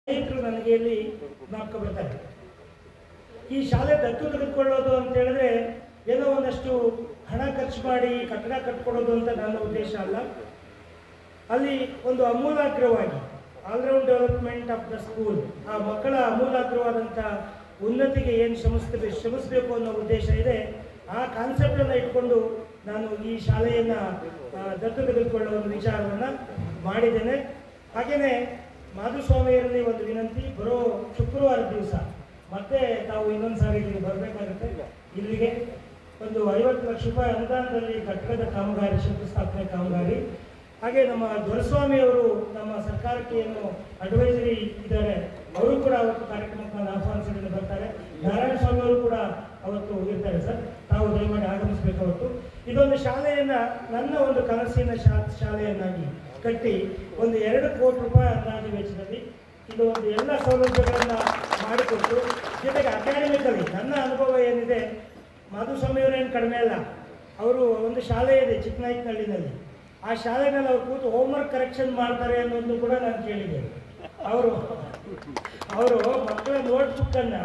ಸ್ನೇಹಿತರು ನನಗೆ ಇಲ್ಲಿ ಜ್ಞಾಪಕ ಬರ್ತಾರೆ ಈ ಶಾಲೆ ದತ್ತು ತೆಗೆದುಕೊಳ್ಳೋದು ಅಂತ ಹೇಳಿದ್ರೆ ಏನೋ ಒಂದಷ್ಟು ಹಣ ಖರ್ಚು ಮಾಡಿ ಕಟ್ಟಡ ಕಟ್ಕೊಡೋದು ಅಂತ ನನ್ನ ಉದ್ದೇಶ ಅಲ್ಲ ಅಲ್ಲಿ ಒಂದು ಅಮೂಲಾಗ್ರವಾಗಿ all round development of the school ಆ ಮಕ್ಕಳ ಅಮೂಲಾಗ್ರವಾದಂಥ ಉನ್ನತಿಗೆ ಏನು ಶ್ರಮಿಸ್ತೀವಿ ಶ್ರಮಿಸಬೇಕು ಅನ್ನೋ ಉದ್ದೇಶ ಇದೆ ಆ ಕಾನ್ಸೆಪ್ಟನ್ನು ಇಟ್ಕೊಂಡು ನಾನು ಈ ಶಾಲೆಯನ್ನು ದತ್ತು ತೆಗೆದುಕೊಳ್ಳುವ ಒಂದು ವಿಚಾರವನ್ನು ಮಾಡಿದ್ದೇನೆ ಹಾಗೆಯೇ ಮಾಧುಸ್ವಾಮಿಯರಲ್ಲಿ ಒಂದು ವಿನಂತಿ ಬರೋ ಶುಕ್ರವಾರ ದಿವಸ ಮತ್ತೆ ತಾವು ಇನ್ನೊಂದು ಸಾರಿ ಇಲ್ಲಿಗೆ ಬರಬೇಕಾಗುತ್ತೆ ಇಲ್ಲಿಗೆ ಒಂದು ಐವತ್ತು ಲಕ್ಷ ರೂಪಾಯಿ ಅನುದಾನದಲ್ಲಿ ಕಟ್ಟಡದ ಕಾಮಗಾರಿ ಶಂಕುಸ್ಥಾಪನೆ ಕಾಮಗಾರಿ ಹಾಗೆ ನಮ್ಮ ದೊರೆಸ್ವಾಮಿ ಅವರು ನಮ್ಮ ಸರ್ಕಾರಕ್ಕೆ ಏನು ಅಡ್ವೈಸರಿ ಇದ್ದಾರೆ ಅವರು ಕೂಡ ಅವತ್ತು ಕಾರ್ಯಕ್ರಮಕ್ಕೆ ನಾನು ಆಹ್ವಾನಿಸಿದ್ರೆ ಬರ್ತಾರೆ ನಾರಾಯಣ ಸ್ವಾಮಿ ಅವರು ಕೂಡ ಅವತ್ತು ಇರ್ತಾರೆ ಸರ್ ತಾವು ದಯಮಾಡಿ ಆಗಮಿಸಬೇಕು ಅವತ್ತು ಇದೊಂದು ಶಾಲೆಯನ್ನ ನನ್ನ ಒಂದು ಕನಸಿನ ಶಾ ಶಾಲೆಯನ್ನಾಗಿ ಕಟ್ಟಿ ಒಂದು ಎರಡು ಕೋಟಿ ರೂಪಾಯಿ ಅಂದಾಜು ವೆಚ್ಚದಲ್ಲಿ ಇದು ಒಂದು ಎಲ್ಲ ಸೌಲಭ್ಯಗಳನ್ನ ಮಾಡಿಕೊಟ್ಟು ಜೊತೆಗೆ ಅಕಾಡೆಮಿಕಲಿ ನನ್ನ ಅನುಭವ ಏನಿದೆ ಮಾಧುಸ್ವಾಮಿಯವರೇನು ಕಡಿಮೆ ಅಲ್ಲ ಅವರು ಒಂದು ಶಾಲೆ ಇದೆ ಚಿಕ್ಕನಾಯ್ಕನಹಳ್ಳಿನಲ್ಲಿ ಆ ಶಾಲೆನಲ್ಲಿ ಅವ್ರು ಕೂತು ಹೋಮ್ವರ್ಕ್ ಕರೆಕ್ಷನ್ ಮಾಡ್ತಾರೆ ಅನ್ನೋದು ಕೂಡ ನಾನು ಕೇಳಿದೆ ಅವರು ಅವರು ಮಕ್ಕಳ ನೋಟ್ಬುಕ್ಕನ್ನು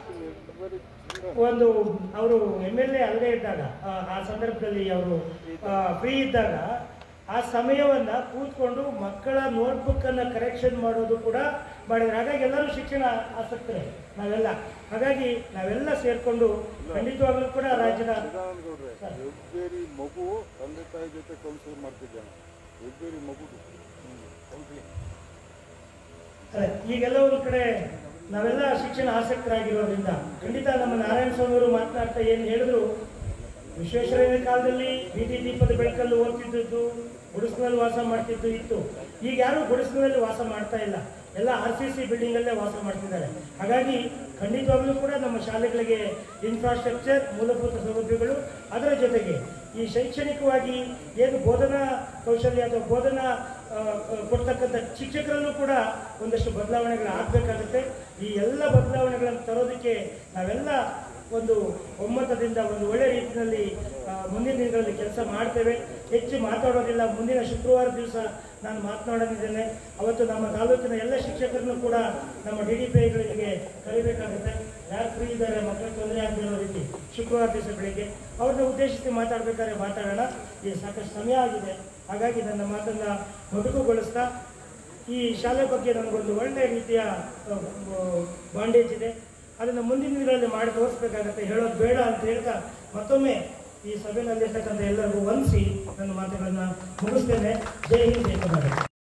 ಒಂದು ಅವರು ಎಮ್ ಎಲ್ ಎ ಅಲ್ಲದೆ ಇದ್ದಾಗ ಆ- ಆ ಸಂದರ್ಭದಲ್ಲಿ ಅವರು ಫ್ರೀ ಇದ್ದಾಗ ಆ ಸಮಯವನ್ನ ಕೂತ್ಕೊಂಡು ಮಕ್ಕಳ ನೋಟ್ಬುಕ್ಕನ್ನು ಕರೆಕ್ಷನ್ ಮಾಡೋದು ಕೂಡ ಮಾಡಿದ್ರು ಹಾಗಾಗಿ ಎಲ್ಲರೂ ಶಿಕ್ಷಣ ಆಸಕ್ತರೆ ನಾವೆಲ್ಲ ಹಾಗಾಗಿ ನಾವೆಲ್ಲ ಸೇರ್ಕೊಂಡು ಖಂಡಿತವಾಗ್ಲೂ ಕೂಡ ರಾಜ್ಯದ ಗೌಡ್ರೆ ಹೆಬ್ಬೇರಿ ಮಗು ತಂದೆ ತಾಯಿ ಜೊತೆ ಕೌನ್ಸಿಲ್ ಮಾಡ್ತಿದ್ದಾನೆ ಹೆಬ್ಬೇರಿ ಮಗು ಕೌನ್ಸಿಲಿಂಗ್ ಅದೇ, ಈಗೆಲ್ಲ ಒಂದು ಕಡೆ ನಾವೆಲ್ಲ ಶಿಕ್ಷಣ ಆಸಕ್ತರಾಗಿರೋದ್ರಿಂದ ಖಂಡಿತ ನಮ್ಮ ನಾರಾಯಣ ಸ್ವಾಮಿ ಅವರು ಮಾತನಾಡ್ತಾ ಏನು ಹೇಳಿದ್ರು ವಿಶ್ವೇಶ್ವರಯ್ಯನ ಕಾಲದಲ್ಲಿ ಬೀದಿ ದೀಪದ ಬೆಳಕಲ್ಲಿ ಓದ್ತಿದ್ದದ್ದು ಗುಡಿಸಿನಲ್ಲಿ ವಾಸ ಮಾಡ್ತಿದ್ದು ಇತ್ತು ಈಗ ಯಾರು ಗುಡಿಸಿನಲ್ಲಿ ವಾಸ ಮಾಡ್ತಾ ಇಲ್ಲ ಎಲ್ಲ ಆರ್ ಸಿ ಸಿ ಬಿಲ್ಡಿಂಗಲ್ಲೇ ವಾಸ ಮಾಡ್ತಿದ್ದಾರೆ ಹಾಗಾಗಿ ಖಂಡಿತವಾಗ್ಲೂ ಕೂಡ ನಮ್ಮ ಶಾಲೆಗಳಿಗೆ ಇನ್ಫ್ರಾಸ್ಟ್ರಕ್ಚರ್ ಮೂಲಭೂತ ಸೌಲಭ್ಯಗಳು ಅದರ ಜೊತೆಗೆ ಈ ಶೈಕ್ಷಣಿಕವಾಗಿ ಏನು ಬೋಧನಾ ಕೌಶಲ್ಯ ಅಥವಾ ಬೋಧನಾ ಆ, ಆ, ಕೊಡ್ತಕ್ಕಂಥ ಶಿಕ್ಷಕರಲ್ಲೂ ಕೂಡ ಒಂದಷ್ಟು ಬದಲಾವಣೆಗಳು ಆಗಬೇಕಾಗುತ್ತೆ ಈ ಎಲ್ಲ ಬದಲಾವಣೆಗಳನ್ನು ತರೋದಕ್ಕೆ ನಾವೆಲ್ಲ ಒಂದು ಒಮ್ಮತದಿಂದ ಒಂದು ಒಳ್ಳೆ ರೀತಿಯಲ್ಲಿ ಆ, ಮುಂದಿನ ದಿನಗಳಲ್ಲಿ ಕೆಲಸ ಮಾಡ್ತೇವೆ ಹೆಚ್ಚು ಮಾತಾಡೋದಿಲ್ಲ ಮುಂದಿನ ಶುಕ್ರವಾರ ದಿವಸ ನಾನು ಮಾತನಾಡಲಿದ್ದೇನೆ ಅವತ್ತು ನಮ್ಮ ತಾಲೂಕಿನ ಎಲ್ಲ ಶಿಕ್ಷಕರನ್ನು ಕೂಡ ನಮ್ಮ ಡಿ ಡಿ ಪಿ ಐಗಳಿಗೆ ಕರಿಬೇಕಾಗುತ್ತೆ ಯಾರು ಫ್ರೀ ಇದ್ದಾರೆ ಮಕ್ಕಳಿಗೆ ತೊಂದರೆ ಆಗದಿರೋ ರೀತಿ ಶುಕ್ರವಾರ ದಿವಸ ಬೆಳಿಗ್ಗೆ ಅವ್ರನ್ನ ಉದ್ದೇಶಿಸಿ ಮಾತಾಡಬೇಕಾದ್ರೆ ಮಾತಾಡೋಣ ಈ ಸಾಕಷ್ಟು ಸಮಯ ಆಗಿದೆ ಹಾಗಾಗಿ ನನ್ನ ಮಾತನ್ನು ಮೊಟಕುಗೊಳಿಸ್ತಾ ಈ ಶಾಲೆ ಬಗ್ಗೆ ನನಗೊಂದು ಒಳ್ಳೆಯ ರೀತಿಯ ಬಾಂಡೇಜ್ ಇದೆ ಅದನ್ನು ಮುಂದಿನ ದಿನಗಳಲ್ಲಿ ಮಾಡಿ ತೋರಿಸ್ಬೇಕಾಗತ್ತೆ ಹೇಳೋದು ಬೇಡ ಅಂತ ಹೇಳ್ತಾ ಮತ್ತೊಮ್ಮೆ ಈ ಸಭೆಯಲ್ಲಿರ್ತಕ್ಕಂಥ ಎಲ್ಲರಿಗೂ ವಂದಿಸಿ ನನ್ನ ಮಾತುಗಳನ್ನು ಮುಗಿಸ್ತೇನೆ ಜೈ ಹಿಂದ್ ಜೈ ಕರ್ನಾಟಕ